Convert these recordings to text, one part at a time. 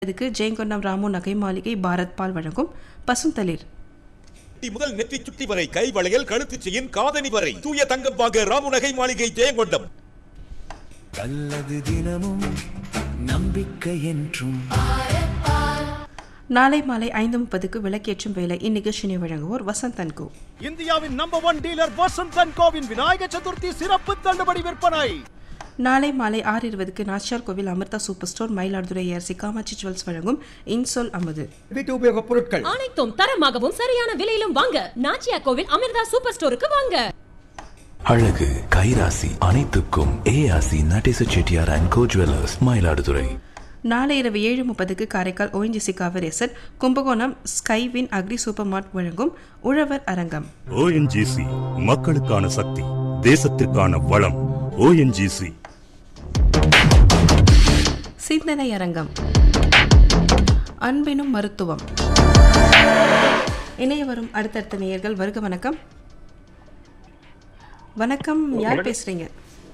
இதுக்கு ஜெயங்கொண்டம் ராமு நகை மாளிகை பாரத் பால் வழங்கும் பசுந்தளிர் சுட்டி முதல் நெற்றி சுட்டி வரை கை வளையல் கழுத்து செயின் காதணி வரை தூய தங்கம் வாங்க ராமுநகை மாளிகை ஜெயங்கொண்டம் நல்லது தினமும் நம்பிக்கை என்றும் நாளை மாலை ஐந்து முப்பதுக்கு விளக்கேற்றும் வேலை இந்நிகழ்ச்சியை வழங்குவோர் வசந்த் அன்கு இந்தியாவின் number one dealer Vasanth and கோவின் விநாயக சதுர்த்தி சிறப்பு தள்ளுபடி விற்பனை நாளை மாலை ஆறு இருபதுக்கு Nachiyar Kovil Amirtha super store Mayiladuthurai ARC Kamatchi jewels வழங்கும் இன்சொல் அமுது வீட்டு உபயோகப் பொருட்கள் அனைத்தும் தரமாகவும் சரியான விலையிலும் வாங்க நாச்சியா கோவில் அமிர்தா சூப்பர் ஸ்டோருக்கு வாங்க அழகு கைராசி அனைத்துக்கும் ARC Natesa Chettiar and co jewellers Mayiladuthurai நாளை இரவு ஏழு முப்பதுக்கு காரைக்கால் ஓஎன்ஜிசி காவிரி எசட் Kumbakonam Skywin agri super mart வழங்கும் உழவர் அரங்கம் ஓஎன்ஜிசி மக்களுக்கான சக்தி தேசத்திற்கான வளம் ஓஎன்ஜிசி சிந்தனை அரங்கம் அன்பெனும் மருத்துவம் இணைய வரும் அடுத்தடுத்த நேயர்கள் வருக வணக்கம் வணக்கம் யார் பேசுறீங்க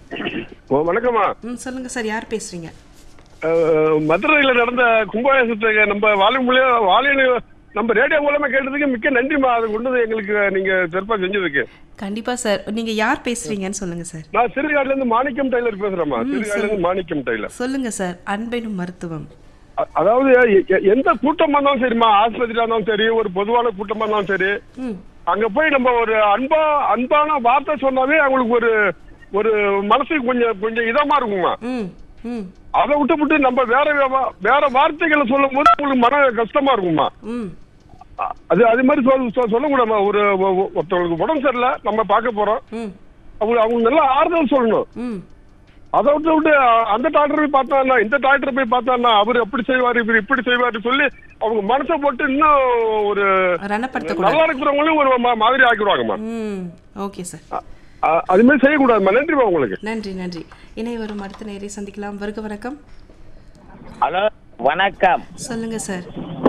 ஓ வணக்கம்மா ம் சொல்லுங்க சார் யார் பேசுறீங்க அஹ், மதுரையில நடந்த கும்பாபிஷேகத்துக்கு நம்ம வாலி மூலியம் வாலினு நம்ம ரேடியோ மூலமா கேட்டதுக்கு மிக்க நன்றிம்மா அது கொண்டு வந்து எங்களுக்கு நீங்க சிறப்பா செஞ்சதுக்கு கண்டிப்பா சார் நீங்க யார் பேசுறீங்கன்னு சொல்லுங்க சார் நான் சிறுகாடுல இருந்து மாணிக்கம் டெய்லர் பேசுறேம்மா சிறுகாடுல இருந்து மாணிக்கம் டெய்லர் சொல்லுங்க சார் அன்பெனும் மருத்துவம் அ- அதாவது எ- எ- எந்த கூட்டமா இருந்தாலும் சரிம்மா ஆஸ்பத்திரியா இருந்தாலும் சரி ஒரு பொதுவான கூட்டமா இருந்தாலும் சரி ம் அங்க போய் நம்ம ஒரு அன்பா அன்பான வார்த்தை சொன்னாவே அவங்களுக்கு ஒரு ஒரு மனசுக்கு கொஞ்சம் கொஞ்சம் இதமா இருக்குமா ம் ம் அதை விட்டு விட்டு நம்ம வேற வா- வேற வார்த்தைகளை சொல்லும் போது உங்களுக்கு மன கஷ்டமா இருக்குமா ம் அ- அது அது மாதிரி சொல் சொல்- சொல்லக்கூடாது ஒரு ஒ- ஒ- ஒருத்தவங்களுக்கு உடம்பு சரியில்லை நம்ம பார்க்க போறோம் ம் அவங்க அவங்க நல்லா ஆறுதல் சொல்லணும் ம் அதை விட்டு விட்டு அ- அந்த டாக்டர் போய் பார்த்தானா இந்த டாக்டர் போய் பார்த்தானா அவர் அப்படி செய்வாரு இவர் இப்படி செய்வாரு சொல்லி அவங்க மனசை போட்டு இன்னும் ஒரு ரணப்படுத்தக்கூடாது நல்லா இருக்கிறவங்களையும் ஒரு மா- மாதிரி ஆக்கிடுவாங்கம்மா ம் ஓகே சார் அ- அ- அது மாதிரி செய்யக்கூடாதும்மா நன்றிம்மா உங்களுக்கு நன்றி நன்றி இணைய வரும் அடுத்த நேரை சந்திக்கலாம் வருக வணக்கம் ஹலோ வணக்கம் சொல்லுங்க சார்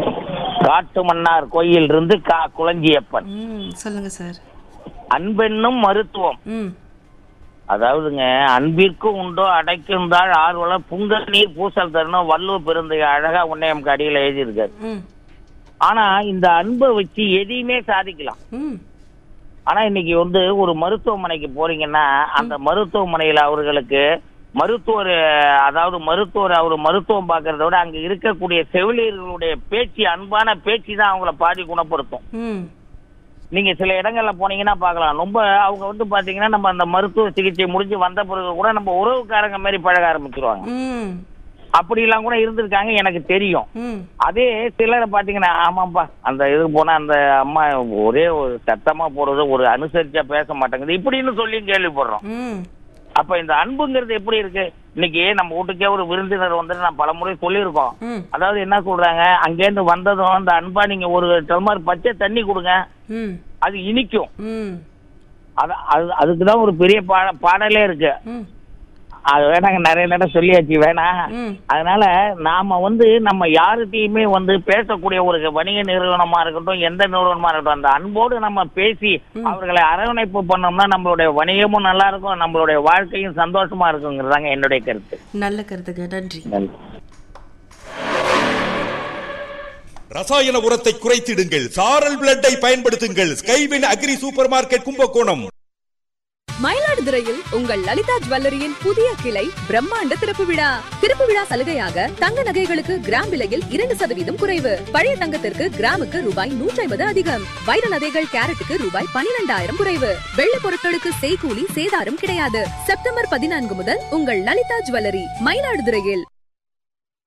காட்டு மன்னார் கோயில் இருந்து கா குளஞ்சியப்பன் ம் சொல்லுங்க சார் அன்பென்னும் மருத்துவம் ம் அதாவதுங்க அன்பிற்கு உண்டோ அடைக்குந்தாள் ஆர்வல புங்க நீர் பூசல் தரணும் வள்ளுவ பெருந்தைய அழகா உன்னையம் கடியில எழுதியிருக்காரு ம் ஆனா இந்த அன்பை வச்சு எதையுமே சாதிக்கலாம் ம் ஆனா இன்னைக்கு வந்து ஒரு மருத்துவமனைக்கு போறீங்கன்னா அந்த மருத்துவமனையில அவர்களுக்கு மருத்துவர் அதாவது மருத்துவர் அவர் மருத்துவம் பார்க்கறத விட அங்க இருக்கக்கூடிய செவிலியர்களுடைய பேச்சு அன்பான பேச்சு தான் அவங்கள பாதி குணப்படுத்தும் ம் நீங்க சில இடங்கள்ல போனீங்கன்னா பார்க்கலாம் ரொம்ப அவங்க வந்து பாத்தீங்கன்னா நம்ம அந்த மருத்துவ சிகிச்சை முடிஞ்சு வந்த பிறகு கூட நம்ம உறவுக்காரங்க மாதிரி பழக ஆரம்பிச்சிருவாங்க ம் அப்படிலாம் கூட இருந்திருக்காங்க எனக்கு தெரியும் ம் அதே சிலரை பாத்தீங்கன்னா ஆமாப்பா அந்த இதுக்கு போனா அந்த அம்மா ஒரே ஒரு சத்தமா போறது ஒரு அனுசரிச்சா பேச மாட்டேங்குது இப்படின்னு சொல்லி கேள்விப்படுறோம் ம் அப்ப இந்த அன்புங்கிறது எப்படி இருக்கு இன்னைக்கு நம்ம வீட்டுக்கே ஒரு விருந்தினர் வந்து நான் பல முறை சொல்லியிருக்கோம் ம் அதாவது என்ன சொல்றாங்க அங்கேருந்து வந்ததும் அந்த அன்பா நீங்க ஒரு டம்ளர் பச்சை தண்ணி கொடுங்க ம் அது இனிக்கும் ம் அது அது அதுக்கு தான் ஒரு பெரிய பாட பாடலே இருக்கு ம் அது வேணாங்க நிறைய நேரம் சொல்லியாச்சு வேணாம் ம். அதனால நாம வந்து நம்ம யாருகிட்டயுமே வந்து பேசக்கூடிய ஒரு வணிக நிறுவனமா இருக்கட்டும் எந்த நிறுவனமா இருக்கட்டும் அந்த அன்போடு நம்ம பேசி அவர்களை அரவணைப்பு பண்ணோம்னா நம்மளுடைய வணிகமும் நல்லா இருக்கும் நம்மளுடைய வாழ்க்கையும் சந்தோஷமா இருக்குங்கிறதாங்க என்னுடைய கருத்து நல்ல கருத்துங்க நன்றி நன்றி ரசாயன உரத்தை குறைத்திடுங்கள் சாரல் பிளட்டை பயன்படுத்துங்கள் Skywin agri super market Kumbakonam மயிலாடுதுறையில் உங்கள் லலிதா ஜுவல்லரியின் புதிய கிளை பிரம்மாண்ட திறப்பு விழா திறப்பு விழா சலுகையாக தங்க நகைகளுக்கு கிராம் விலையில் இரண்டு சதவீதம் குறைவு பழைய தங்கத்திற்கு கிராமுக்கு ரூபாய் நூற்றி ஐம்பது அதிகம் வைர நகைகள் கேரட்டுக்கு ரூபாய் பனிரெண்டாயிரம் குறைவு வெள்ளி பொருட்களுக்கு செய்கூலி சேதாரம் கிடையாது செப்டம்பர் பதினான்கு முதல் உங்கள் லலிதா ஜுவல்லரி மயிலாடுதுறையில்